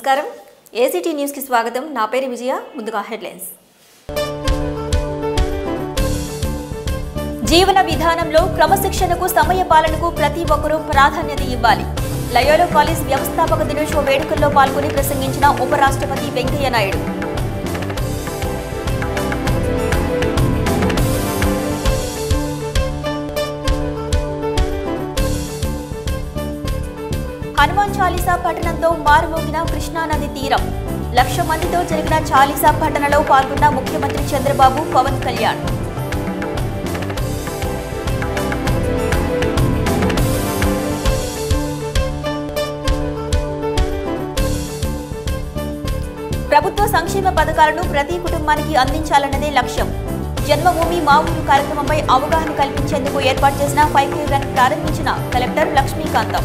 నమస్కారం ఏసీటీ న్యూస్కి స్వాగతం నా పేరు విజయ ముందుగా హెడ్లైన్స్ జీవన విధానంలో క్రమశిక్షణకు సమయ పాలనకు ప్రతి ఒక్కరూ ప్రాధాన్యత ఇవ్వాలి లయోలో కాలేజ్ వ్యవస్థాపక దినోత్సవ వేడుకల్లో పాల్గొని ప్రసంగించిన ఉపరాష్ట్రపతి వెంకయ్య నాయుడు హనుమాన్ చాలీసా పఠనంతో మారుమోగిన కృష్ణానది తీరం లక్ష మందితో జరిగిన చాలీసా పఠనలో పాల్గొన్న ముఖ్యమంత్రి చంద్రబాబు పవన్ కళ్యాణ్ ప్రభుత్వ సంక్షేమ పథకాలను ప్రతి కుటుంబానికి అందించాలన్నదే లక్ష్యం జన్మభూమి మా ఊరు కార్యక్రమంపై అవగాహన కల్పించేందుకు ఏర్పాటు చేసిన ఫైవ్ కే రన్ ప్రారంభించిన కలెక్టర్ లక్ష్మీకాంతం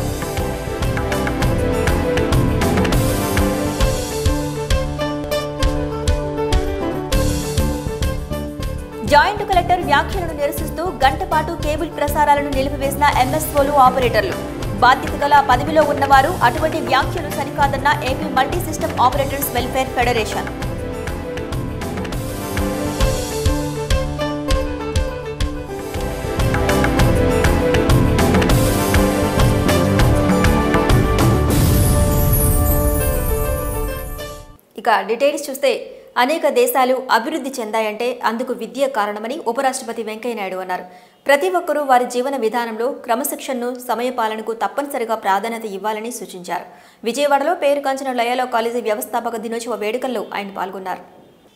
జాయింట్ కలెక్టర్ వ్యాఖ్యలను నిరసిస్తూ గంట పాటు కేబుల్ ప్రసారాలను నిలిపివేసిన ఎంఎస్ఓలు ఆపరేటర్లు బాధ్యత గల పదవిలో ఉన్నవారు అటువంటి వ్యాఖ్యలు సరికాదన్న AP multi system operators welfare federation ఇక డీటెయిల్స్ చూస్తే అనేక దేశాలు అభివృద్ధి చెందాయంటే అందుకు విద్య కారణమని ఉపరాష్ట్రపతి వెంకయ్యనాయుడు అన్నారు ప్రతి ఒక్కరూ వారి జీవన విధానంలో క్రమశిక్షణను సమయపాలనకు తప్పనిసరిగా ప్రాధాన్యత ఇవ్వాలని సూచించారు విజయవాడలో పేరుగాంచిన లయలో కాలేజీ వ్యవస్థాపక దినోత్సవ వేడుకల్లో ఆయన పాల్గొన్నారు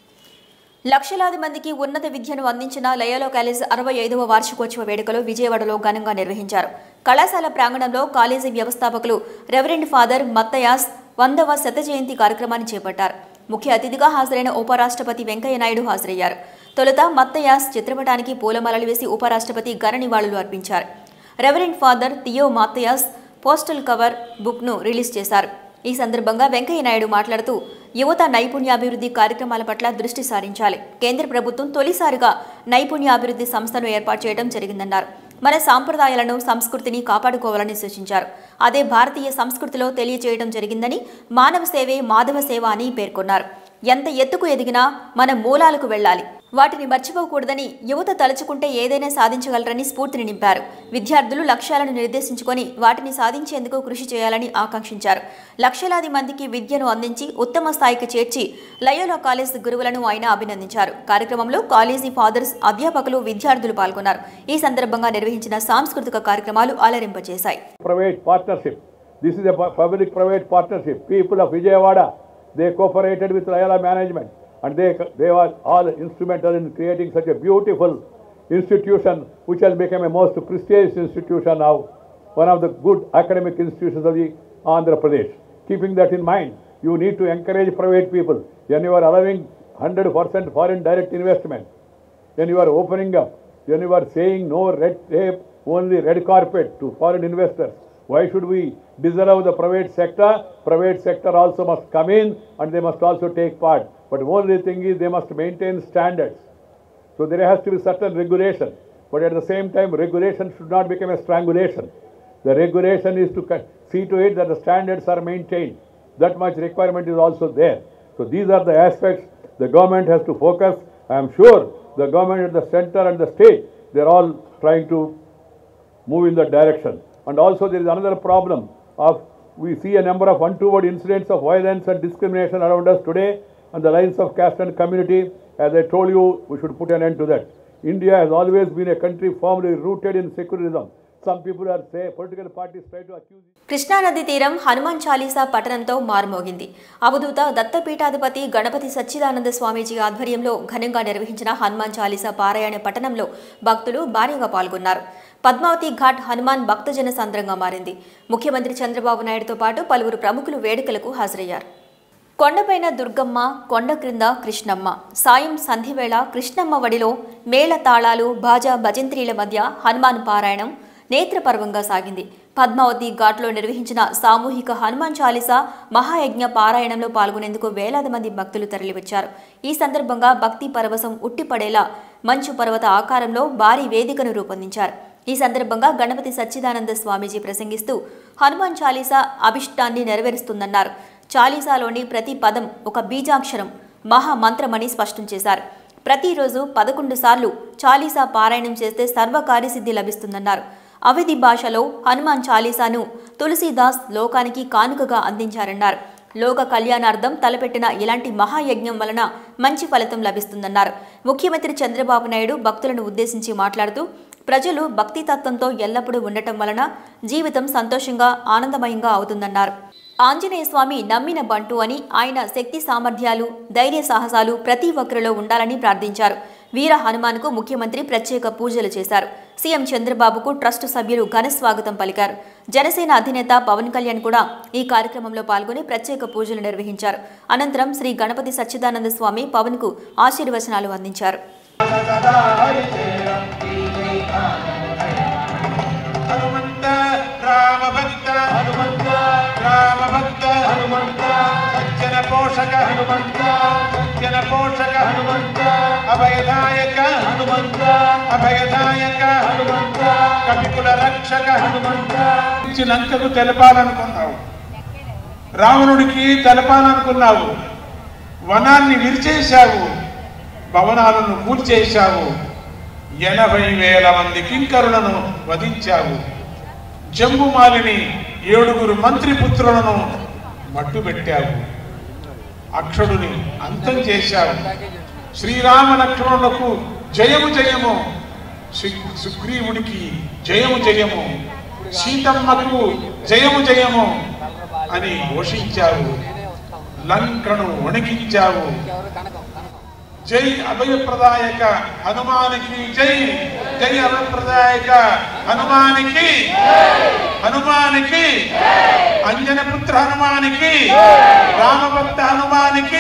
లక్షలాది మందికి ఉన్నత విద్యను అందించిన లయోలో కాలేజ్ అరవై ఐదవ వార్షికోత్సవ వేడుకలు విజయవాడలో ఘనంగా నిర్వహించారు కళాశాల ప్రాంగణంలో కాలేజీ వ్యవస్థాపకులు రెవరెండ్ ఫాదర్ మత్తయాస్ వందవ శత జయంతి కార్యక్రమాన్ని చేపట్టారు ముఖ్య అతిథిగా హాజరైన ఉపరాష్ట్రపతి వెంకయ్య నాయుడు హాజరయ్యారు తొలుత మత్తయాస్ చిత్రపటానికి పూలమాలలు వేసి ఉపరాష్ట్రపతి ఘన నివాళులు అర్పించారు reverend father Theo Mathias postal cover బుక్ను రిలీజ్ చేశారు ఈ సందర్భంగా వెంకయ్య నాయుడు మాట్లాడుతూ యువత నైపుణ్యాభివృద్ధి కార్యక్రమాల పట్ల దృష్టి సారించాలి కేంద్ర ప్రభుత్వం తొలిసారిగా నైపుణ్యాభివృద్ధి సంస్థను ఏర్పాటు చేయడం జరిగిందన్నారు మన సాంప్రదాయాలను సంస్కృతిని కాపాడుకోవాలని సూచించారు అదే భారతీయ సంస్కృతిలో తెలియజేయడం జరిగిందని మానవ సేవే మాధవ సేవ అని పేర్కొన్నారు ఎంత ఎత్తుకు ఎదిగినా మన మూలాలకు వెళ్ళాలి వాటిని మర్చిపోకూడదని యువత తలుచుకుంటే ఏదైనా సాధించగలరని స్ఫూర్తిని నింపారు విద్యార్థులు లక్ష్యాలను నిర్దేశించుకొని వాటిని సాధించేందుకు కృషి చేయాలని ఆకాంక్షించారు లక్షలాది మందికి విద్యను అందించి ఉత్తమ స్థాయికి చేర్చి లయోలా కాలేజ్ గురువులను ఆయన అభినందించారు కార్యక్రమంలో కాలేజీ ఫాదర్స్ అధ్యాపకులు విద్యార్థులు పాల్గొన్నారు ఈ సందర్భంగా నిర్వహించిన సాంస్కృతిక కార్యక్రమాలు అలరింపజేశాయి private partnership. This is a pu- public-private partnership. People of Vijayawada, they cooperated with Layala management and they, they were all instrumental in creating such a beautiful institution which has become a most prestigious institution now, one of the good academic institutions of the Andhra Pradesh. Keeping that in mind, you need to encourage private people. When you are allowing 100% foreign direct investment, when you are opening up, when you are saying no red tape, only red carpet to foreign investors, why should we disallow the private sector? Private sector also must come in and they must also take part. But only thing is they must maintain standards. So there has to be certain regulation. But at the same time, regulation should not become a strangulation. The regulation is to co- see to it that the standards are maintained. That much requirement is also there. So these are the aspects the government has to focus. I am sure the government at the center and the state, they are all trying to move in that direction. And also there is another problem of we see a number of untoward incidents of violence and discrimination around us today on the lines of caste and community. As I told you, we should put an end to that. India has always been a country firmly rooted in secularism. Some people are say political parties try to accuse. కృష్ణానది తీరం హనుమాన్ చాలీసా పఠనంతో మారుమోగింది అవధూత దత్తపీఠాధిపతి గణపతి సచ్చిదానంద స్వామీజీ ఆధ్వర్యంలో ఘనంగా నిర్వహించిన హనుమాన్ చాలీసా పారాయణ పఠనంలో భక్తులు భారీగా పాల్గొన్నారు పద్మావతి ఘాట్ హనుమాన్ భక్తజన సంద్రంగా మారింది ముఖ్యమంత్రి చంద్రబాబు నాయుడుతో పాటు పలువురు ప్రముఖులు వేడుకలకు హాజరయ్యారు కొండపైన దుర్గమ్మ కొండ క్రింద కృష్ణమ్మ సాయం సంధివేళ కృష్ణమ్మ వడిలో మేళ తాళాలు బాజా భజంత్రీల మధ్య హనుమాన్ పారాయణం నేత్రపర్వంగా సాగింది పద్మావతి ఘాట్లో నిర్వహించిన సామూహిక హనుమాన్ చాలీసా మహాయజ్ఞ పారాయణంలో పాల్గొనేందుకు వేలాది మంది భక్తులు తరలివచ్చారు ఈ సందర్భంగా భక్తి పరవశం ఉట్టిపడేలా మంచు పర్వత ఆకారంలో భారీ వేదికను రూపొందించారు ఈ సందర్భంగా గణపతి సచ్చిదానంద స్వామీజీ ప్రసంగిస్తూ హనుమాన్ చాలీసా అభిష్టాన్ని నెరవేరుస్తుందన్నారు చాలీసాలోని ప్రతి పదం ఒక బీజాక్షరం మహామంత్రమని స్పష్టం చేశారు ప్రతిరోజు పదకొండు సార్లు చాలీసా పారాయణం చేస్తే సర్వకార్యసిద్ధి లభిస్తుందన్నారు అవధి భాషలో హనుమాన్ చాలీసాను తులసీదాస్ లోకానికి కానుకగా అందించారన్నారు లోక కళ్యాణార్థం తలపెట్టిన ఇలాంటి మహాయజ్ఞం వలన మంచి ఫలితం లభిస్తుందన్నారు ముఖ్యమంత్రి చంద్రబాబు నాయుడు భక్తులను ఉద్దేశించి మాట్లాడుతూ ప్రజలు భక్తి తత్వంతో ఎల్లప్పుడూ ఉండటం వలన జీవితం సంతోషంగా ఆనందమయంగా అవుతుందన్నారు ఆంజనేయ స్వామి నమ్మిన బంటు అని ఆయన శక్తి సామర్థ్యాలు ధైర్య సాహసాలు ప్రతి ఒక్కరిలో ఉండాలని ప్రార్థించారు వీర హనుమాన్కు ముఖ్యమంత్రి ప్రత్యేక పూజలు చేశారు సీఎం చంద్రబాబుకు ట్రస్ట్ సభ్యులు ఘన స్వాగతం పలికారు జనసేన అధినేత పవన్ కళ్యాణ్ కూడా ఈ కార్యక్రమంలో పాల్గొని ప్రత్యేక పూజలు నిర్వహించారు అనంతరం శ్రీ గణపతి సచ్చిదానంద స్వామి పవన్కు ఆశీర్వచనాలు అందించారు హనుమంత రామభక్త హనుమంత రామభక్త హనుమంత సజ్జన పోషక హనుమంత సజ్జన పోషక హనుమంత అభయదాయక హనుమంత అభయదాయక హనుమంత కపికుల రక్షక హనుమంత ఇచ్చి లంకకు తెలపాలనుకున్నావు రావణుడికి తెలపాలనుకున్నావు వనాన్ని విరిచేశావు భవనాలను కూల్చేశావు ఎనభై వేల మంది కింకరులను వధించావు జంబుమాలిని ఏడుగురు మంత్రి పుత్రులను మట్టుబెట్టావు అక్షుడుని అంతం చేశావు శ్రీరామ లక్ష్మణులకు జయము జయము సు- సుగ్రీవుడికి జయము జయము సీతమ్మకు జయము జయము అని ఘోషించావు లంకను వణికించావు జై అభయప్రదాయక హనుమానికి జై జై అభయప్రదాయక హనుమానికి హనుమానికి అంజనపుత్ర హనుమానికి రామభక్త హనుమానికి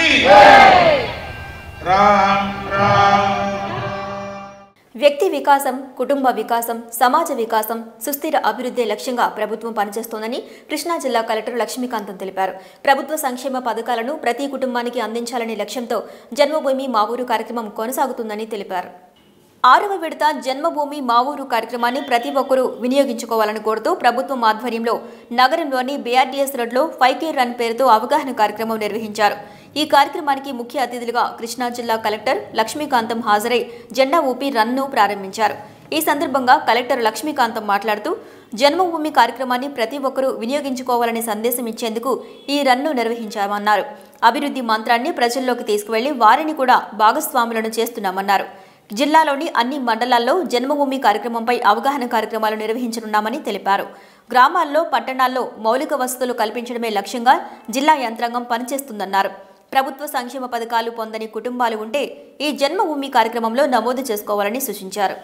రామ్ రామ్ వ్యక్తి వికాసం కుటుంబ వికాసం సమాజ వికాసం సుస్థిర అభివృద్ధి లక్ష్యంగా ప్రభుత్వం పనిచేస్తోందని కృష్ణా జిల్లా కలెక్టర్ లక్ష్మీకాంతం తెలిపారు ప్రభుత్వ సంక్షేమ పథకాలను ప్రతి కుటుంబానికి అందించాలనే లక్ష్యంతో జన్మభూమి మా ఊరు కార్యక్రమం కొనసాగుతుందని తెలిపారు ఆరవ విడత జన్మభూమి మా ఊరు కార్యక్రమాన్ని ప్రతి ఒక్కరూ వినియోగించుకోవాలని కోరుతూ ప్రభుత్వం ఆధ్వర్యంలో నగరంలోని బీఆర్డీఎస్ రోడ్లో ఫైవ్ కే రన్ పేరుతో అవగాహన కార్యక్రమం నిర్వహించారు ఈ కార్యక్రమానికి ముఖ్య అతిథులుగా కృష్ణా జిల్లా కలెక్టర్ లక్ష్మీకాంతం హాజరై జెండా ఊపి రన్ను ప్రారంభించారు ఈ సందర్భంగా కలెక్టర్ లక్ష్మీకాంతం మాట్లాడుతూ జన్మభూమి కార్యక్రమాన్ని ప్రతి ఒక్కరూ వినియోగించుకోవాలని సందేశం ఇచ్చేందుకు ఈ రన్ను నిర్వహించామన్నారు అభివృద్ధి మంత్రాన్ని ప్రజల్లోకి తీసుకువెళ్లి వారిని కూడా భాగస్వాములను చేస్తున్నామన్నారు జిల్లాలోని అన్ని మండలాల్లో జన్మభూమి కార్యక్రమంపై అవగాహన కార్యక్రమాలు నిర్వహించనున్నామని తెలిపారు గ్రామాల్లో పట్టణాల్లో మౌలిక వసతులు కల్పించడమే లక్ష్యంగా జిల్లా యంత్రాంగం పనిచేస్తుందన్నారు ప్రభుత్వ సంక్షేమ పథకాలు పొందని కుటుంబాలు ఉంటే ఈ జన్మభూమి కార్యక్రమంలో నమోదు చేసుకోవాలని సూచించారు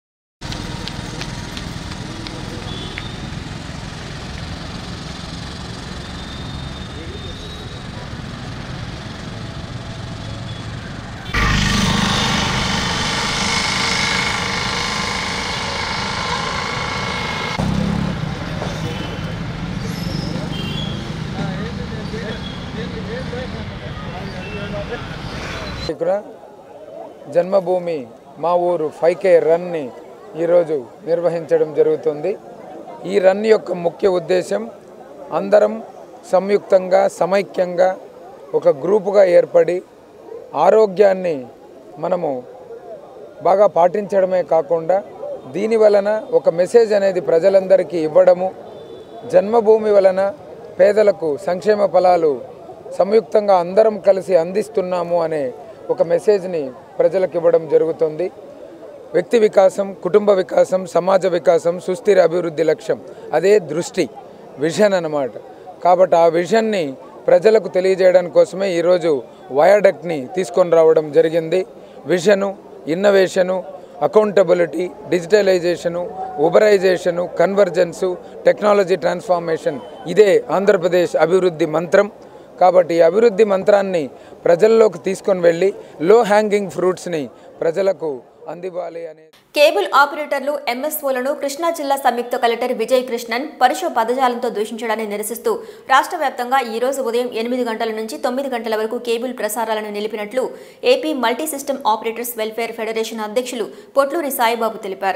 ఇక్కడ జన్మభూమి మా ఊరు ఫైవ్ కే రన్ని ఈరోజు నిర్వహించడం జరుగుతుంది ఈ రన్ యొక్క ముఖ్య ఉద్దేశం అందరం సంయుక్తంగా సమైక్యంగా ఒక గ్రూపుగా ఏర్పడి ఆరోగ్యాన్ని మనము బాగా పాటించడమే కాకుండా దీని వలన ఒక మెసేజ్ అనేది ప్రజలందరికీ ఇవ్వడము జన్మభూమి వలన పేదలకు సంక్షేమ ఫలాలు సంయుక్తంగా అందరం కలిసి అందిస్తున్నాము అనే ఒక మెసేజ్ని ప్రజలకు ఇవ్వడం జరుగుతుంది వ్యక్తి వికాసం కుటుంబ వికాసం సమాజ వికాసం సుస్థిర అభివృద్ధి లక్ష్యం అదే దృష్టి విజన్ అన్నమాట కాబట్టి ఆ విజన్ని ప్రజలకు తెలియజేయడానికి కోసమే ఈరోజు వయాడక్ట్ని తీసుకొని రావడం జరిగింది vision innovation accountability digitalisation uberisation convergence technology transformation ఇదే ఆంధ్రప్రదేశ్ అభివృద్ధి మంత్రం కాబట్టి ఈ అభివృద్ధి మంత్రాన్ని ప్రజల్లోకి తీసుకొని వెళ్ళి లో హ్యాంగింగ్ ఫ్రూట్స్ని ప్రజలకు అందివ్వాలి అనే కేబుల్ ఆపరేటర్లు ఎంఎస్ఓలను కృష్ణా జిల్లా సంయుక్త కలెక్టర్ విజయ్ కృష్ణన్ పరుష పదజాలంతో దూషించడాన్ని నిరసిస్తూ రాష్ట్ర వ్యాప్తంగా ఈ రోజు ఉదయం ఎనిమిది గంటల నుంచి తొమ్మిది గంటల వరకు కేబుల్ ప్రసారాలను నిలిపినట్లు AP multi system operators welfare federation అధ్యక్షులు పొట్లూరి సాయిబాబు తెలిపారు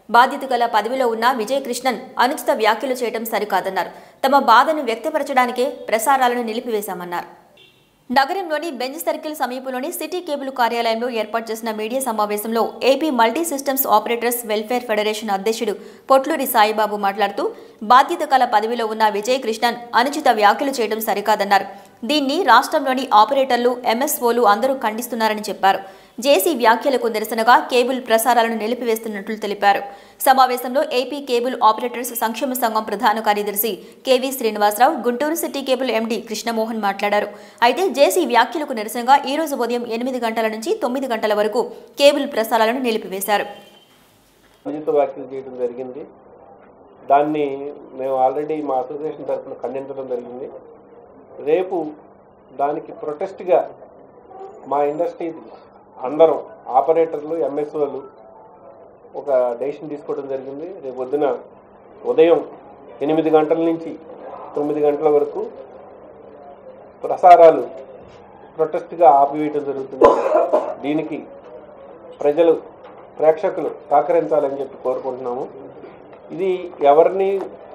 బాధ్యత గల పదవిలో ఉన్న విజయ్ కృష్ణన్ అనుచిత వ్యాఖ్యలు చేయడం సరికాదన్నారు తమ బాధను వ్యక్తపరచడానికే ప్రసారాలను నిలిపివేశామన్నారు నగరంలోని బెంచ్ సర్కిల్ సమీపంలోని సిటీ కేబుల్ కార్యాలయంలో ఏర్పాటు చేసిన మీడియా సమావేశంలో AP multi systems operators welfare federation అధ్యక్షుడు పొట్లూరి సాయిబాబు మాట్లాడుతూ బాధ్యత కల పదవిలో ఉన్న విజయ్ కృష్ణన్ అనుచిత వ్యాఖ్యలు చేయడం సరికాదన్నారు దీన్ని రాష్ట్రంలోని ఆపరేటర్లు ఎంఎస్ఓలు అందరూ ఖండిస్తున్నారని చెప్పారు జేసీ వ్యాఖ్యలకు నిరసనగా కేబుల్ ప్రసారాలను నిలిపివేస్తున్నట్లు తెలిపారు సమావేశంలో ఏపీ కేబుల్ ఆపరేటర్స్ సంక్షేమ సంఘం ప్రధాన కార్యదర్శి KV Srinivasa Rao Guntur city cable MD Krishna Mohan మాట్లాడారు అయితే జేసీ వ్యాఖ్యలకు నిరసనగా ఈ రోజు ఉదయం ఎనిమిది గంటల నుంచి తొమ్మిది గంటల వరకు కేబుల్ ప్రసారాలను నిలిపివేశారు అనుచిత వ్యాఖ్యలు చేయడం జరిగింది దాన్ని మేము ఆల్రెడీ మా అసోసియేషన్ తరఫున ఖండించడం జరిగింది రేపు దానికి ప్రొటెస్ట్గా మా ఇండస్ట్రీ అందరం ఆపరేటర్లు ఎంఎస్ఓలు ఒక డెసిషన్ తీసుకోవడం జరిగింది రేపు పొద్దున ఉదయం ఎనిమిది గంటల నుంచి తొమ్మిది గంటల వరకు ప్రసారాలు ప్రొటెస్ట్గా ఆపివేయడం జరుగుతుంది దీనికి ప్రజలు ప్రేక్షకులు సహకరించాలని చెప్పి కోరుకుంటున్నాము ఇది ఎవరిని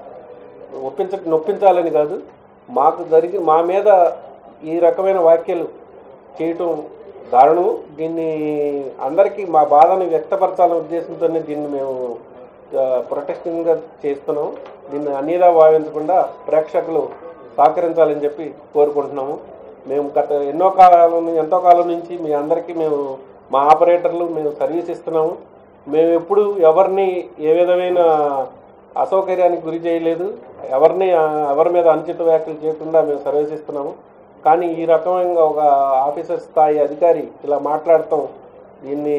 ఒప్పించ నొప్పించాలని కాదు మాకు జరిగి మా మీద ఈ రకమైన వ్యాఖ్యలు చేయటం దారుణం దీన్ని అందరికీ మా బాధను వ్యక్తపరచాలనే ఉద్దేశంతోనే దీన్ని మేము ప్రొటెస్టింగ్గా చేస్తున్నాం దీన్ని అన్నిదా భావించకుండా ప్రేక్షకులు సహకరించాలని చెప్పి కోరుకుంటున్నాము మేము గత ఎన్నో కాలం ను- ఎంతో కాలం నుంచి మీ అందరికీ మేము మా ఆపరేటర్లు మేము సర్వీస్ ఇస్తున్నాము మేము ఎప్పుడు ఎవరిని ఏ విధమైన అసౌకర్యానికి గురి చేయలేదు ఎవరిని ఆ, ఎవరి మీద అనుచిత వ్యాఖ్యలు చేయకుండా మేము సర్వీస్ ఇస్తున్నాము కానీ ఈ రకమైన ఒక ఆఫీసర్ స్థాయి అధికారి ఇలా మాట్లాడటం దీన్ని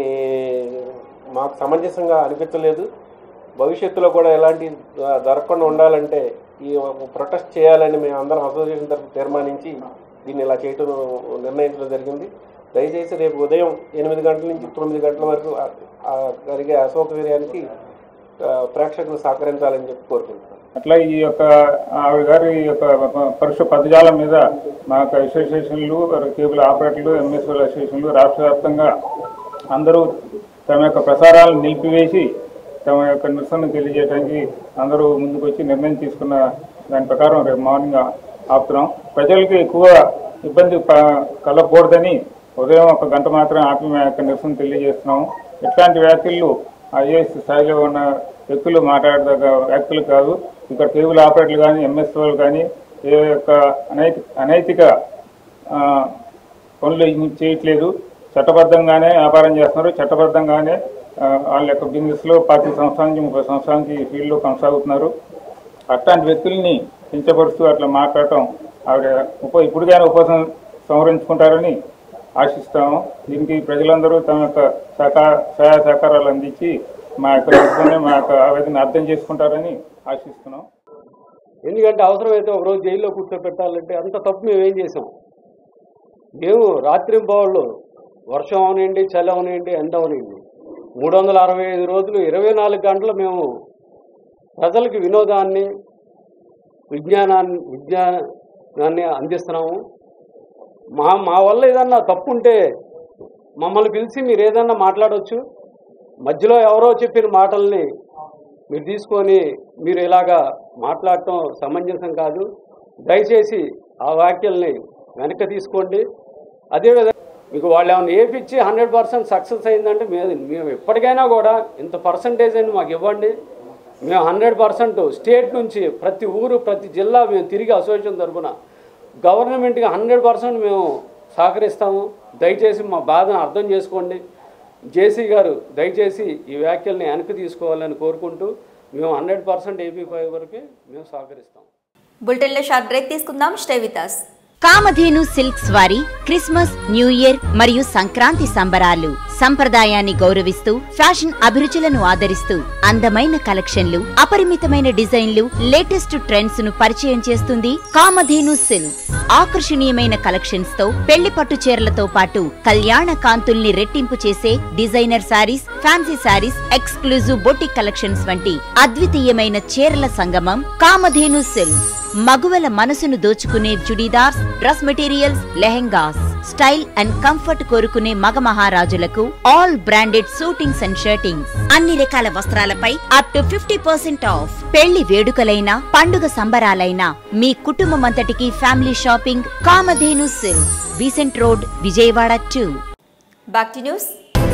మాకు సమంజసంగా అనిపించలేదు భవిష్యత్తులో కూడా ఎలాంటి ఆ, జరగకుండా ఉండాలంటే ఈ ప్రొటెస్ట్ చేయాలని మేము అందరం అసోసియేషన్ తరఫు తీర్మానించి దీన్ని ఇలా చేయటం నిర్ణయించడం జరిగింది దయచేసి రేపు ఉదయం ఎనిమిది గంటల నుంచి తొమ్మిది గంటల వరకు ఆ- ఆ జరిగే అసౌకర్యానికి ఆ, ప్రేక్షకులు సహకరించాలని చెప్పి కోరుకుంటున్నాను అట్లా ఈ యొక్క ఆవిడ గారి యొక్క పరుష పదజాలం మీద మా యొక్క అసోసియేషన్లు కేబుల్ ఆపరేటర్లు ఎంఎస్ఎల్ అసోసియేషన్లు రాష్ట్ర వ్యాప్తంగా అందరూ తమ యొక్క ప్రసారాలను నిలిపివేసి తమ యొక్క నిరసన తెలియజేయడానికి అందరూ ముందుకు వచ్చి నిర్ణయం తీసుకున్న దాని ప్రకారం రేపు మార్నింగ్ ఆపుతున్నాం ప్రజలకు ఎక్కువ ఇబ్బంది ప- కలగకూడదని ఉదయం ఒక గంట మాత్రం ఆపి మా యొక్క నిరసన తెలియజేస్తున్నాము ఇట్లాంటి వ్యాఖ్యలు ఐఏఎస్ స్థాయిలో ఉన్న వ్యక్తులు మాట్లాడదగ్గ వ్యక్తులు కాదు ఇక్కడ కేబుల్ ఆపరేటర్లు కానీ ఎంఎస్ఓలు కానీ ఏ యొక్క అనైతి అనైతిక ఆ, పనులు ఏమీ చేయట్లేదు చట్టబద్ధంగానే వ్యాపారం చేస్తున్నారు చట్టబద్ధంగానే ఆ, వాళ్ళ యొక్క బిజినెస్లో పాతి సంవత్సరాల నుంచి ముప్పై సంవత్సరాల నుంచి ఈ ఫీల్డ్లో కొనసాగుతున్నారు అట్లాంటి వ్యక్తుల్ని కించపరుస్తూ అట్లా మాట్లాడటం ఆవిడ ఉప ఇప్పుడుగానే ఉపసం సంహరించుకుంటారని ఆశిస్తాము దీనికి ప్రజలందరూ తమ యొక్క సహకార సహాయ సహకారాలు అందించి మా యొక్క నిరసనని, మా యొక్క ఆవేదన అర్థం చేసుకుంటారని ఆశిస్తున్నాం ఎందుకంటే అవసరమైతే ఒక రోజు జైల్లో కూర్చోబెట్టాలంటే అంత తప్పు మేము ఏం చేసాం మేము రాత్రింబవళ్ళు వర్షం అవనండి చలి అవనండి ఎండ అవనండి మూడు వందల అరవై ఐదు రోజులు ఇరవై నాలుగు గంటలు మేము ప్రజలకు వినోదాన్ని విజ్ఞానాన్ని విజ్ఞానాన్ని అందిస్తున్నాము మా మా వల్ల ఏదన్నా తప్పు ఉంటే మమ్మల్ని పిలిచి మీరు ఏదన్నా మాట్లాడవచ్చు మధ్యలో ఎవరో చెప్పిన మాటల్ని మీరు తీసుకొని మీరు ఇలాగా మాట్లాడటం సమంజసం కాదు దయచేసి ఆ వ్యాఖ్యల్ని వెనక్కి తీసుకోండి అదేవిధంగా మీకు వాళ్ళు ఏమైనా ఏపిచ్చి హండ్రెడ్ పర్సెంట్ సక్సెస్ అయిందంటే మేము మేము ఎప్పటికైనా కూడా ఇంత పర్సంటేజ్ అని మాకు ఇవ్వండి మేము హండ్రెడ్ పర్సెంట్ స్టేట్ నుంచి ప్రతి ఊరు ప్రతి జిల్లా మేము తిరిగి అసోసియేషన్ తరఫున గవర్నమెంట్కి హండ్రెడ్ పర్సెంట్ మేము సహకరిస్తాము దయచేసి మా బాధను అర్థం చేసుకోండి జేసీ గారు దయచేసి ఈ వ్యాఖ్యల్ని వెనక్కి తీసుకోవాలని కోరుకుంటూ మేము హండ్రెడ్ పర్సెంట్ ఏపీ ఫైవ్ వరకే మేము సహకరిస్తాం బులెటిన్లో షార్ట్ బ్రేక్ తీసుకుందాం stay with us. Kamadhenu silks వారి క్రిస్మస్ న్యూ ఇయర్ మరియు సంక్రాంతి సంబరాలు సంప్రదాయాన్ని గౌరవిస్తూ ఫ్యాషన్ అభిరుచులను ఆదరిస్తూ అందమైన కలెక్షన్లు అపరిమితమైన డిజైన్లు లేటెస్ట్ ట్రెండ్స్ ను పరిచయం చేస్తుంది కామధేను సిల్క్స్ ఆకర్షణీయమైన కలెక్షన్స్ తో పెళ్లి పట్టు చీరలతో పాటు కళ్యాణ కాంతుల్ని రెట్టింపు చేసే designer saris fancy saris exclusive boutique collections వంటి అద్వితీయమైన చీరల సంగమం కామధేను సిల్క్స్ మగువల మనసును దోచుకునే churidars dress materials lehengas style and comfort కోరుకునే మగ మహారాజులకు all branded suitings and shirtings అన్ని రకాల వస్త్రాలపై up to fifty percent off పెళ్లి వేడుకలైనా పండుగ సంబరాలైనా మీ కుటుంబం అంతటికి family shopping Kamadhenu silks Besant road Vijayawada to back to news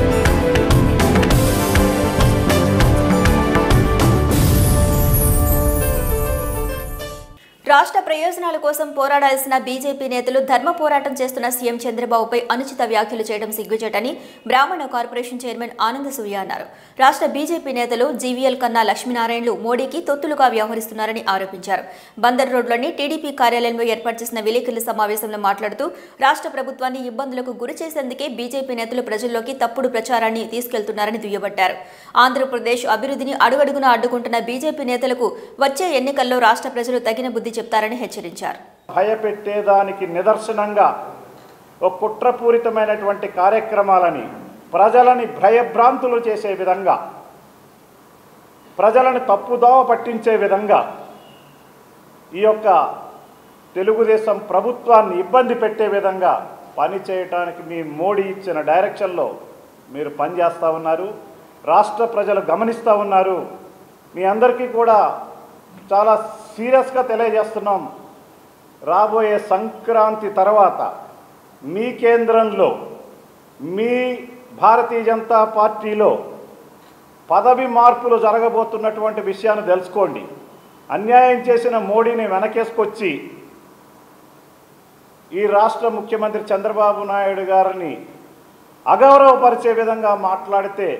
రాష్ట్ర ప్రయోజనాల కోసం పోరాడాల్సిన బీజేపీ నేతలు ధర్మ పోరాటం చేస్తున్న సీఎం చంద్రబాబుపై అనుచిత వ్యాఖ్యలు చేయడం సిగ్గుచేటని బ్రాహ్మణ కార్పొరేషన్ చైర్మన్ ఆనంద సూర్య అన్నారు రాష్ట్ర బీజేపీ నేతలు జీవీఎల్ కన్నా లక్ష్మీనారాయణలు మోడీకి తొత్తులుగా వ్యవహరిస్తున్నారని ఆరోపించారు బందర్ రోడ్లోని టీడీపీ కార్యాలయంలో ఏర్పాటు చేసిన విలేకరుల సమావేశంలో మాట్లాడుతూ రాష్ట్ర ప్రభుత్వాన్ని ఇబ్బందులకు గురి చేసేందుకే బీజేపీ నేతలు ప్రజల్లోకి తప్పుడు ప్రచారాన్ని తీసుకెళ్తున్నారని దుయ్యబట్టారు ఆంధ్రప్రదేశ్ అభివృద్ధిని అడుగడుగునా అడ్డుకుంటున్న బీజేపీ నేతలకు వచ్చే ఎన్నికల్లో రాష్ట్ర ప్రజలు తగిన బుద్ధి చెప్తారని హెచ్చరించారు భయపెట్టేదానికి నిదర్శనంగా ఒక కుట్రపూరితమైనటువంటి కార్యక్రమాలని ప్రజలని భయభ్రాంతులు చేసే విధంగా ప్రజలను తప్పుదోవ పట్టించే విధంగా ఈ యొక్క తెలుగుదేశం ప్రభుత్వాన్ని ఇబ్బంది పెట్టే విధంగా పని చేయటానికి మీ మోడీ ఇచ్చిన డైరెక్షన్లో మీరు పనిచేస్తూ ఉన్నారు రాష్ట్ర ప్రజలు గమనిస్తూ ఉన్నారు మీ అందరికీ కూడా చాలా సీరియస్గా తెలియజేస్తున్నాం రాబోయే సంక్రాంతి తర్వాత మీ కేంద్రంలో మీ భారతీయ జనతా పార్టీలో పదవి మార్పులు జరగబోతున్నటువంటి విషయాన్ని తెలుసుకోండి అన్యాయం చేసిన మోడీని వెనకేసుకొచ్చి ఈ రాష్ట్ర ముఖ్యమంత్రి చంద్రబాబు నాయుడు గారిని అగౌరవపరిచే విధంగా మాట్లాడితే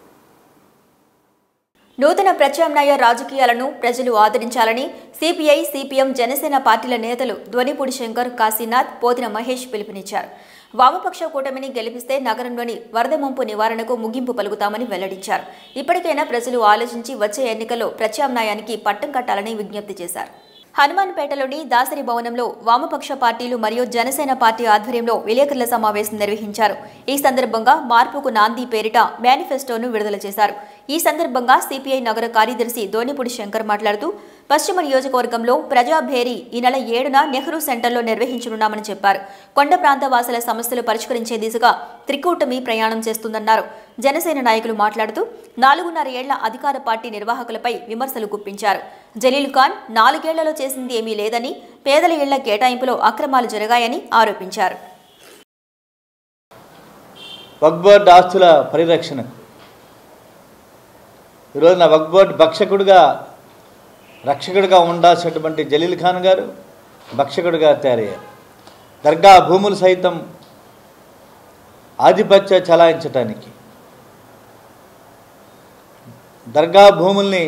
నూతన ప్రత్యామ్నాయ రాజకీయాలను ప్రజలు ఆదరించాలని సిపిఐ సిపిఎం జనసేన పార్టీల నేతలు ధ్వనిపూడి శంకర్ కాశీనాథ్ పోతిన మహేష్ పిలుపునిచ్చారు వామపక్ష కూటమిని గెలిపిస్తే నగరంలోని వరద ముంపు నివారణకు ముగింపు పలుకుతామని వెల్లడించారు ఇప్పటికైనా ప్రజలు ఆలోచించి వచ్చే ఎన్నికల్లో ప్రత్యామ్నాయానికి పట్టం కట్టాలని విజ్ఞప్తి చేశారు హనుమాన్పేటలోని దాసరి భవనంలో వామపక్ష పార్టీలు మరియు జనసేన పార్టీ ఆధ్వర్యంలో విలేకరుల సమావేశం నిర్వహించారు ఈ సందర్భంగా మార్పుకు నాంది పేరిట మేనిఫెస్టోను విడుదల చేశారు ఈ సందర్భంగా సిపిఐ నగర కార్యదర్శి దోనిపూడి శంకర్ మాట్లాడుతూ పశ్చిమ నియోజకవర్గంలో ప్రజాభేరీ ఈ నెల ఏడున నెహ్రూ సెంటర్లో నిర్వహించనున్నామని చెప్పారు కొండ ప్రాంత వాసుల సమస్యలు పరిష్కరించే దిశగా త్రికూటమి ప్రయాణం చేస్తుందన్నారు జనసేన నాయకులు మాట్లాడుతూ నాలుగున్నర ఏళ్ల అధికార పార్టీ నిర్వాహకులపై విమర్శలు గుప్పించారు జలీల్ ఖాన్ నాలుగేళ్లలో చేసింది ఏమీ లేదని పేదల ఇళ్ల కేటాయింపులో అక్రమాలు జరిగాయని ఆరోపించారు వక్బోర్డ్ ఆస్తుల పరిరక్షణ ఈరోజు నా వక్బోర్డ్ భక్షకుడిగా రక్షకుడిగా ఉండాల్సినటువంటి జలీల్ ఖాన్ గారు భక్షకుడిగా తయారయ్యారు దర్గా భూములు సైతం ఆధిపత్య చలాయించటానికి దర్గా భూముల్ని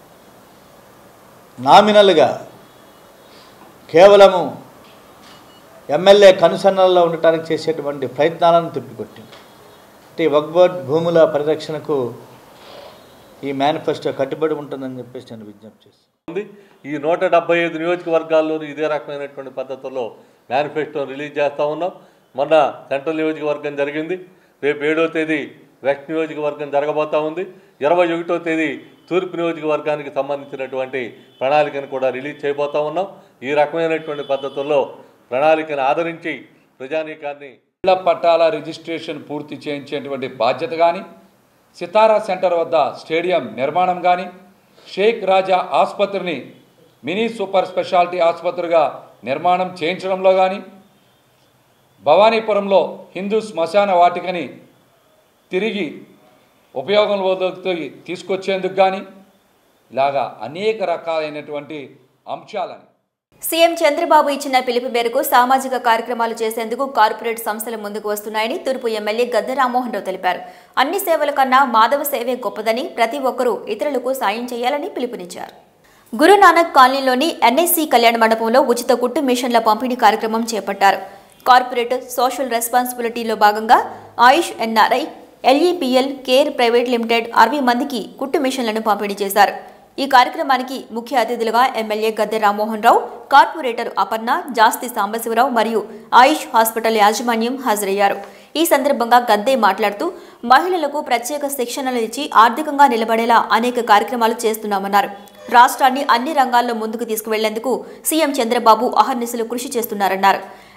నామినల్గా కేవలము ఎమ్మెల్యే కనుసన్నల్లో ఉండటానికి చేసేటువంటి ప్రయత్నాలను తిప్పికొట్టింది అంటే ఈ వక్బోర్డ్ భూముల పరిరక్షణకు ఈ మేనిఫెస్టో కట్టుబడి ఉంటుందని చెప్పేసి నేను విజ్ఞప్తి చేస్తాను ఉంది ఈ నూట డెబ్బై ఐదు నియోజకవర్గాల్లోనూ ఇదే రకమైనటువంటి పద్ధతుల్లో మేనిఫెస్టో రిలీజ్ చేస్తూ ఉన్నాం మొన్న సెంట్రల్ నియోజకవర్గం జరిగింది రేపు ఏడో తేదీ వెస్ట్ నియోజకవర్గం జరగబోతా ఉంది ఇరవై ఒకటో తేదీ తూర్పు నియోజకవర్గానికి సంబంధించినటువంటి ప్రణాళికను కూడా రిలీజ్ చేయబోతా ఉన్నాం ఈ రకమైనటువంటి పద్ధతుల్లో ప్రణాళికను ఆదరించి ప్రజానీకాన్ని ఇళ్ల పట్టాల రిజిస్ట్రేషన్ పూర్తి చేయించేటువంటి బాధ్యత కానీ సితారా సెంటర్ వద్ద స్టేడియం నిర్మాణం కానీ షేక్ రాజా ఆసుపత్రిని మినీ సూపర్ స్పెషాలిటీ ఆసుపత్రిగా నిర్మాణం చేయించడంలో కానీ భవానీపురంలో హిందూ శ్మశాన వాటికని తిరిగి ఉపయోగంలోకి తీసుకొచ్చేందుకు కానీ ఇలాగా అనేక రకాలైనటువంటి అంశాలని సీఎం చంద్రబాబు ఇచ్చిన పిలుపు మేరకు సామాజిక కార్యక్రమాలు చేసేందుకు కార్పొరేట్ సంస్థలు ముందుకు వస్తున్నాయని తూర్పు ఎమ్మెల్యే గద్దె రామ్మోహన్ రావు తెలిపారు అన్ని సేవల కన్నా మాధవ సేవే గొప్పదని ప్రతి ఒక్కరూ ఇతరులకు సాయం చేయాలని పిలుపునిచ్చారు గురునానక్ కాలనీలోని ఎన్ఐసి కళ్యాణ మండపంలో ఉచిత కుట్టు మిషన్ల పంపిణీ కార్యక్రమం చేపట్టారు కార్పొరేట్ సోషల్ రెస్పాన్సిబిలిటీలో భాగంగా Ayush NRI LEPL care private limited అరవై మందికి కుట్టు మిషన్లను పంపిణీ చేశారు ఈ కార్యక్రమానికి ముఖ్య అతిథులుగా ఎమ్మెల్యే గద్దె రామ్మోహన్ రావు కార్పొరేటర్ అపర్ణ జాస్తి సాంబశివరావు మరియు ఆయుష్ హాస్పిటల్ యాజమాన్యం హాజరయ్యారు ఈ సందర్భంగా గద్దే మాట్లాడుతూ మహిళలకు ప్రత్యేక శిక్షణలు ఇచ్చి ఆర్థికంగా నిలబడేలా అనేక కార్యక్రమాలు చేస్తున్నామన్నారు రాష్ట్రాన్ని అన్ని రంగాల్లో ముందుకు తీసుకువెళ్లేందుకు సీఎం చంద్రబాబు అహర్నిశలు కృషి చేస్తున్నారన్నారు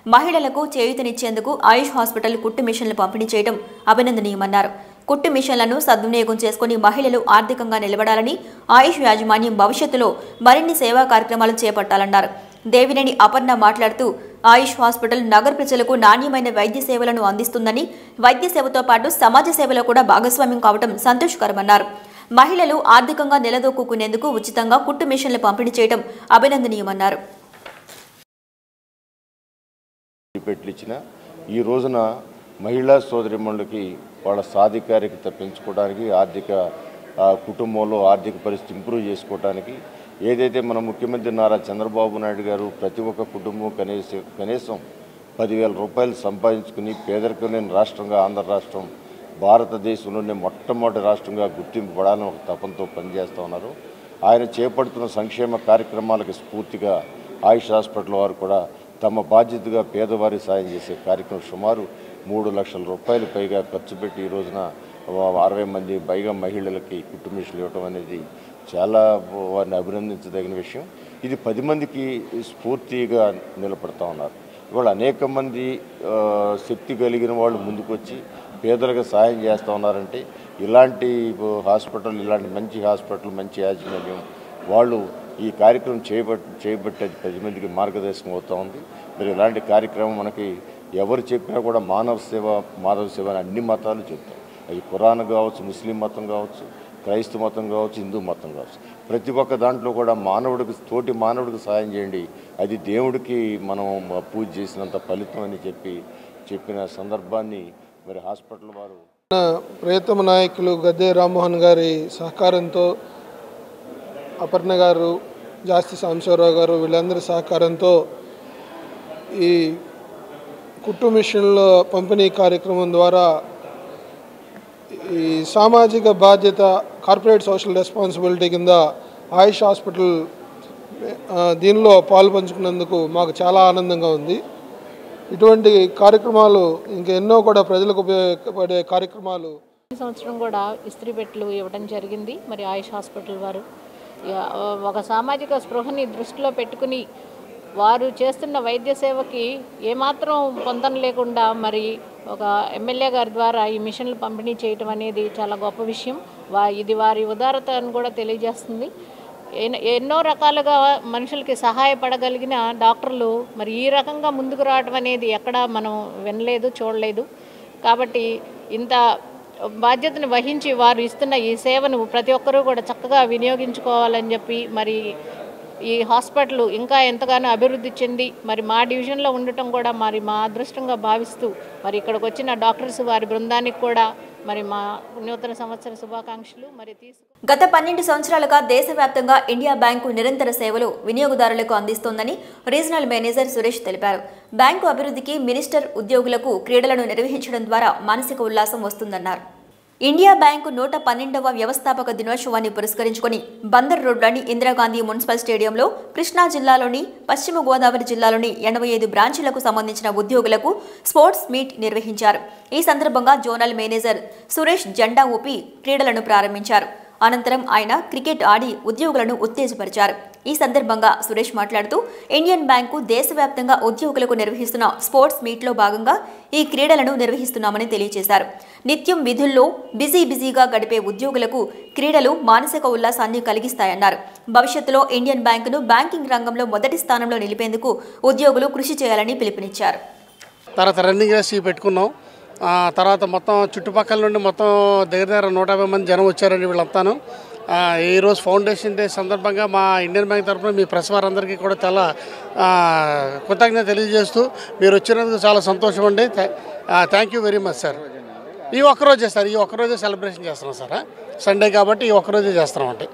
మహిళలకు చేయూతనిచ్చేందుకు ఆయుష్ హాస్పిటల్ కుట్టు మిషన్లు పంపిణీ చేయడం అభినందనీయమన్నారు కుట్టు మిషన్లను సద్వినియోగం చేసుకుని మహిళలు ఆర్థికంగా నిలబడాలని ఆయుష్ యాజమాన్యం భవిష్యత్తులో మరిన్ని సేవా కార్యక్రమాలు చేపట్టాలన్నారు దేవినేని అపర్ణ మాట్లాడుతూ ఆయుష్ హాస్పిటల్ నగర ప్రజలకు నాణ్యమైన వైద్య సేవలను అందిస్తుందని వైద్య సేవతో పాటు సమాజ సేవలో కూడా భాగస్వామ్యం కావడం సంతోషకరమన్నారు మహిళలు ఆర్థికంగా నిలదొక్కునేందుకు ఉచితంగా కుట్టు మిషన్లు పంపిణీ చేయడం అభినందనీయమన్నారు పెట్లు ఇచ్చిన ఈ రోజున మహిళా సోదరిమణులకి వాళ్ళ సాధికారికత పెంచుకోవడానికి ఆర్థిక ఆ, కుటుంబంలో ఆర్థిక పరిస్థితి ఇంప్రూవ్ చేసుకోవడానికి ఏదైతే మన ముఖ్యమంత్రి నారా చంద్రబాబు నాయుడు గారు ప్రతి ఒక్క కుటుంబం కనీసం కనీసం పదివేల రూపాయలు సంపాదించుకుని పేదరికం లేని రాష్ట్రంగా ఆంధ్ర రాష్ట్రం భారతదేశంలోనే మొట్టమొదటి రాష్ట్రంగా గుర్తింపబడాలని ఒక తపంతో పనిచేస్తూ ఉన్నారు ఆయన చేపడుతున్న సంక్షేమ కార్యక్రమాలకు స్ఫూర్తిగా ఆయుష్ హాస్పిటల్ వారు కూడా తమ బాధ్యతగా పేదవారి సాయం చేసే కార్యక్రమం సుమారు మూడు లక్షల రూపాయలు పైగా ఖర్చు పెట్టి ఈ రోజున అరవై మంది పైగా మహిళలకి కుట్టు మిషన్లు ఇవ్వడం అనేది చాలా వారిని అభినందించదగిన విషయం ఇది పది మందికి స్ఫూర్తిగా నిలబడతా ఉన్నారు ఇవాళ అనేక మంది ఆ, శక్తి కలిగిన వాళ్ళు ముందుకొచ్చి పేదలకు సహాయం చేస్తూ ఉన్నారంటే ఇలాంటి హాస్పిటల్ ఇలాంటి మంచి హాస్పిటల్ మంచి యాజమాన్యం వాళ్ళు ఈ కార్యక్రమం చేయబట్ చేయబట్టి అది పది మందికి మార్గదర్శనం అవుతూ ఉంది మరి ఇలాంటి కార్యక్రమం మనకి ఎవరు చెప్పినా కూడా మానవ సేవ మానవ సేవ అని అన్ని మతాలు చెప్తాయి అది ఖురాన్ కావచ్చు ముస్లిం మతం కావచ్చు క్రైస్తవ మతం కావచ్చు హిందూ మతం కావచ్చు ప్రతి ఒక్క దాంట్లో కూడా మానవుడికి తోటి మానవుడికి సాయం చేయండి అది దేవుడికి మనం పూజ చేసినంత ఫలితం అని చెప్పి చెప్పిన సందర్భాన్ని మరి హాస్పిటల్ వారు మన ప్రియతమ నాయకులు గద్దె రామ్మోహన్ గారి సహకారంతో అపర్ణ గారు జాస్తి సాంబశివరావు గారు వీళ్ళందరి సహకారంతో ఈ కుట్టు మిషన్ల పంపిణీ కార్యక్రమం ద్వారా ఈ సామాజిక బాధ్యత కార్పొరేట్ సోషల్ రెస్పాన్సిబిలిటీ కింద ఆయుష్ హాస్పిటల్ ఆ, దీనిలో పాలు పంచుకున్నందుకు మాకు చాలా ఆనందంగా ఉంది ఇటువంటి కార్యక్రమాలు ఇంకా ఎన్నో కూడా ప్రజలకు ఉపయోగపడే కార్యక్రమాలు ఈ సంవత్సరం కూడా ఇస్త్రీ పెట్టలు ఇవ్వడం జరిగింది మరి ఆయుష్ హాస్పిటల్ వారు ఇక, ఆ, ఒక సామాజిక స్పృహని దృష్టిలో పెట్టుకుని వారు చేస్తున్న వైద్య సేవకి ఏమాత్రం పొందన లేకుండా మరి ఒక ఎమ్మెల్యే గారి ద్వారా ఈ మిషన్లు పంపిణీ చేయటం అనేది చాలా గొప్ప విషయం వా ఇది వారి ఉదారతను కూడా తెలియజేస్తుంది ఎన్- ఎన్నో రకాలుగా మనుషులకి సహాయపడగలిగిన డాక్టర్లు మరి ఈ రకంగా ముందుకు రావడం అనేది ఎక్కడా మనం వినలేదు చూడలేదు కాబట్టి ఇంత బాధ్యతను వహించి వారు ఇస్తున్న ఈ సేవను ప్రతి ఒక్కరూ కూడా చక్కగా వినియోగించుకోవాలని చెప్పి మరి ఈ హాస్పిటల్ ఇంకా ఎంతగానో అభివృద్ధి చెంది మరి మా డివిజన్లో ఉండటం కూడా మరి మా అదృష్టంగా భావిస్తూ మరి ఇక్కడికి వచ్చిన డాక్టర్స్ వారి బృందానికి కూడా మరి మా నూతన సంవత్సర శుభాకాంక్షలు మరి తీసుకు గత పన్నెండు సంవత్సరాలుగా దేశవ్యాప్తంగా ఇండియా బ్యాంకు నిరంతర సేవలు వినియోగదారులకు అందిస్తోందని రీజనల్ మేనేజర్ సురేష్ తెలిపారు బ్యాంకు అభివృద్ధికి మినిస్టర్ ఉద్యోగులకు క్రీడలను నిర్వహించడం ద్వారా మానసిక ఉల్లాసం వస్తుందన్నారు ఇండియా బ్యాంకు నూట పన్నెండవ వ్యవస్థాపక దినోత్సవాన్ని పురస్కరించుకొని బందర్ రోడ్లోని ఇందిరాగాంధీ మున్సిపల్ స్టేడియంలో కృష్ణా జిల్లాలోని పశ్చిమ గోదావరి జిల్లాలోని ఎనభై ఐదు బ్రాంచీలకు సంబంధించిన ఉద్యోగులకు స్పోర్ట్స్ మీట్ నిర్వహించారు ఈ సందర్భంగా జోనల్ మేనేజర్ సురేష్ జెండా ఊపి క్రీడలను ప్రారంభించారు అనంతరం ఆయన క్రికెట్ ఆడి ఉద్యోగులను ఉత్తేజపరిచారు ఈ సందర్భంగా సురేష్ మాట్లాడుతూ ఇండియన్ బ్యాంకు దేశవ్యాప్తంగా ఉద్యోగులకు నిర్వహిస్తున్న స్పోర్ట్స్ మీట్లో భాగంగా ఈ క్రీడలను నిర్వహిస్తున్నామని తెలియజేశారు నిత్యం విధుల్లో బిజీ బిజీగా గడిపే ఉద్యోగులకు క్రీడలు మానసిక ఉల్లాసాన్ని కలిగిస్తాయన్నారు భవిష్యత్తులో ఇండియన్ బ్యాంకును బ్యాంకింగ్ రంగంలో మొదటి స్థానంలో నిలిపేందుకు ఉద్యోగులు కృషి చేయాలని పిలుపునిచ్చారు తర్వాత రన్నింగ్ రేస్ పెట్టుకున్నాం ఆ, తర్వాత మొత్తం చుట్టుపక్కల నుండి మొత్తం దగ్గర దగ్గర నూట యాభై మంది జనం వచ్చారండి వీళ్ళంతాను ఆ, ఈరోజు ఫౌండేషన్ డే సందర్భంగా మా ఇండియన్ బ్యాంక్ తరఫున మీ ప్రెస్ వారందరికీ కూడా చాలా ఆ, కృతజ్ఞత తెలియజేస్తూ మీరు వచ్చినందుకు చాలా సంతోషం అండి thank you very much sir ఈ ఒక్కరోజే సార్ ఈ ఒక్కరోజే సెలబ్రేషన్ చేస్తున్నాం సార్ సండే కాబట్టి ఈ ఒక్కరోజే చేస్తున్నాం అంటే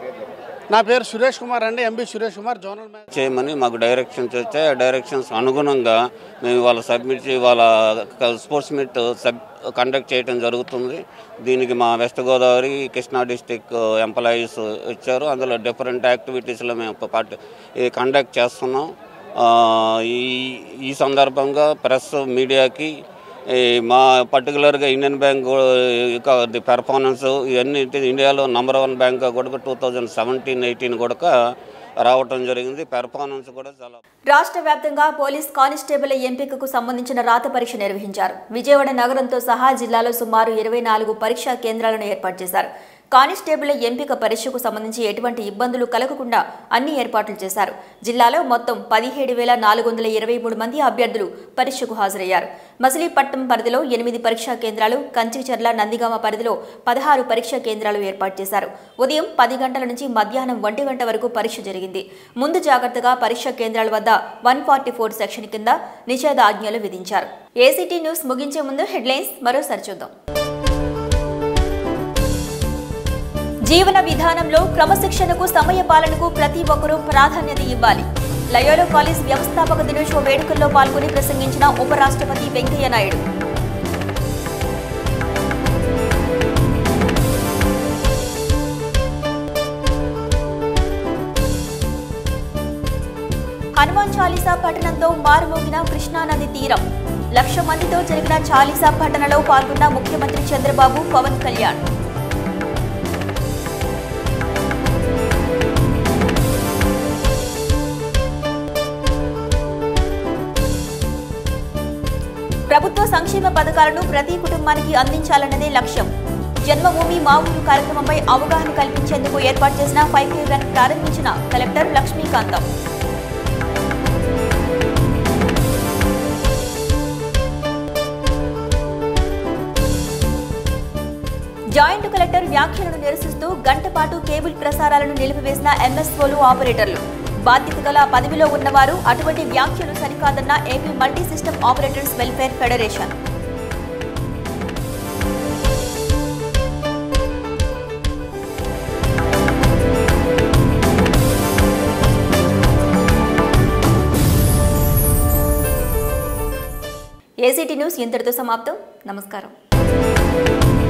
నా పేరు సురేష్ కుమార్ అండి MB Suresh Kumar zonal manager చేయమని మాకు డైరెక్షన్స్ వచ్చాయి ఆ డైరెక్షన్స్ అనుగుణంగా మేము వాళ్ళ సబ్మిట్ చే- వాళ్ళ స్పోర్ట్స్ మీట్ సబ్ కండక్ట్ చేయడం జరుగుతుంది దీనికి మా west Godavari Krishna district employees ఇచ్చారు అందులో డిఫరెంట్ యాక్టివిటీస్లో మేము పార్టి కండక్ట్ చేస్తున్నాం ఆ, ఈ ఈ సందర్భంగా ప్రెస్ మీడియాకి ఈ మా పర్టికులర్గా ఇండియన్ బ్యాంక్ యొక్క ది పెర్ఫార్మెన్స్ ఇవన్నీ ఇండియాలో నంబర్ వన్ బ్యాంక్ కూడా టూ థౌజండ్ సెవెంటీన్ ఎయిటీన్ కూడా రావటం జరిగింది పెర్ఫార్మెన్స్ కూడా చాలా రాష్ట్ర వ్యాప్తంగా పోలీస్ కానిస్టేబుల్ ఎంపికకు సంబంధించిన రాత పరీక్ష నిర్వహించారు విజయవాడ నగరంతో సహా జిల్లాలో సుమారు ఇరవై నాలుగు పరీక్షా కేంద్రాలను ఏర్పాటు చేశారు కానిస్టేబుల్ ఎంపిక పరీక్షకు సంబంధించి ఎటువంటి ఇబ్బందులు కలగకుండా అన్ని ఏర్పాట్లు చేశారు జిల్లాలో మొత్తం పదిహేడు వేల నాలుగు వందల ఇరవై మూడు మంది అభ్యర్థులు పరీక్షకు హాజరయ్యారు మచిలీపట్నం పరిధిలో ఎనిమిది పరీక్షా కేంద్రాలు కంచిచర్ల నందిగామ పరిధిలో పదహారు పరీక్షా కేంద్రాలు ఏర్పాటు చేశారు ఉదయం పది గంటల నుంచి మధ్యాహ్నం ఒంటి గంట వరకు పరీక్ష జరిగింది ముందు జాగ్రత్తగా పరీక్షా కేంద్రాల వద్ద వన్ ఫార్టీ ఫోర్ సెక్షన్ కింద నిషేధాజ్ఞలు విధించారు ఏసీటీ న్యూస్ ముగించే ముందు హెడ్లైన్స్ మరోసారి చూద్దాం జీవన విధానంలో క్రమశిక్షణకు సమయ పాలనకు ప్రతి ఒక్కరూ ప్రాధాన్యత ఇవ్వాలి లయోలో కాలేజ్ వ్యవస్థాపక దినోత్సవ వేడుకల్లో పాల్గొని ప్రసంగించిన ఉపరాష్ట్రపతి వెంకయ్య నాయుడు హనుమాన్ చాలీసా పఠనంతో మారుమోగిన కృష్ణానది తీరం లక్ష మందితో జరిగిన చాలీసా పఠనలో పాల్గొన్న ముఖ్యమంత్రి చంద్రబాబు పవన్ కళ్యాణ్ ప్రభుత్వ సంక్షేమ పథకాలను ప్రతి కుటుంబానికి అందించాలన్నదే లక్ష్యం జన్మభూమి మా ఊరు కార్యక్రమంపై అవగాహన కల్పించేందుకు ఏర్పాటు చేసిన ఫైవ్ కే వ్యాన్ ప్రారంభించిన కలెక్టర్ లక్ష్మీకాంతం జాయింట్ కలెక్టర్ వ్యాఖ్యలను నిరసిస్తూ గంట పాటు కేబుల్ ప్రసారాలను నిలిపివేసిన ఎంఎస్ఓలు ఆపరేటర్లు బాధ్యత గల పదవిలో ఉన్నవారు అటువంటి వ్యాఖ్యలు సరికాదన్న AP multi system operators welfare federation ACT news ఇంతటితో సమాప్తం నమస్కారం